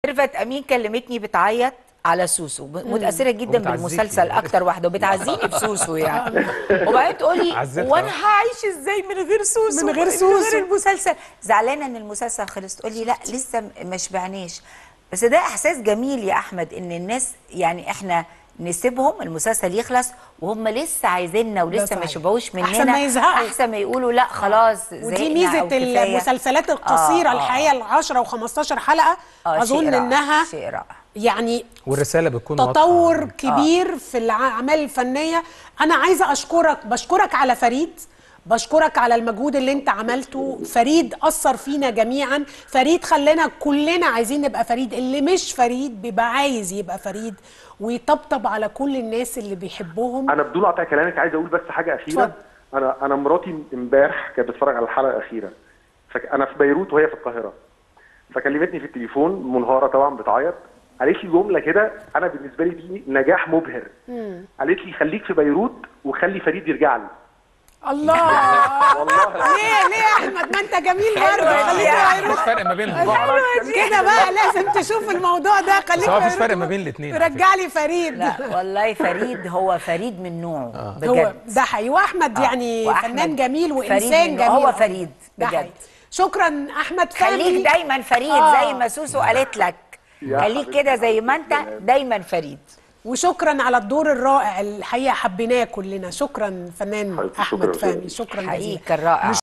ميرفت امين كلمتني بتعيط على سوسو متاثره جدا وبتعزيكي. بالمسلسل اكتر واحده وبتعزيني بسوسو يعني وبعدين تقولي عزتها. وانا هعيش ازاي من غير سوسو من غير من سوسو. غير المسلسل زعلانه ان المسلسل خلص تقولي لا لسه ما شبعناش بس ده احساس جميل يا احمد ان الناس يعني احنا نسيبهم المسلسل يخلص وهم لسه عايزيننا ولسه ما صحيح. شبعوش مننا أحسن ما يزهقوا. احسن ما يقولوا لا خلاص ودي زهقنا ميزه أو كفاية. المسلسلات القصيره آه، آه. الحقيقه ال 10 و15 حلقه آه، شيء اظن رائع، انها شيء رائع يعني والرساله بتكون واضحة. تطور كبير في الاعمال الفنيه انا عايزه اشكرك بشكرك على فريد بشكرك على المجهود اللي انت عملته فريد اثر فينا جميعا فريد خلانا كلنا عايزين نبقى فريد اللي مش فريد بيبقى عايز يبقى فريد ويطبطب على كل الناس اللي بيحبهم انا بدون قطع كلامك عايز اقول بس حاجه اخيره اتفضل. انا انا مراتي امبارح كانت بتتفرج على الحلقه الاخيره فانا في بيروت وهي في القاهره فكلمتني في التليفون منهاره طبعا بتعيط قالت لي جمله كده انا بالنسبه لي دي نجاح مبهر قالت لي خليك في بيروت وخلي فريد يرجع لي الله والله ليه ليه يا احمد ما انت جميل برضه حلوة دي خليك يا في مفيش فرق ما بينهم كده بقى لازم تشوف الموضوع ده خليك بس هو مفيش في فرق ما بين الاتنين على رجع لي فريد لا والله فريد هو فريد من نوعه هو بجد ده حقيقي واحمد آه. يعني وأحمد فنان جميل فريد وانسان من- جميل هو أوي. فريد ده بجد. حقيقي. شكرا احمد فهمي خليك دايما فريد آه. زي ما سوسو قالت لك يا خليك حبيبتي، كده زي ما انت حبيبتي. دايما فريد وشكرا على الدور الرائع الحقيقه حبيناه كلنا شكرا فنان حبيبتي، احمد شكراً. فهمي شكرا حقيقي جزيلا كان رائع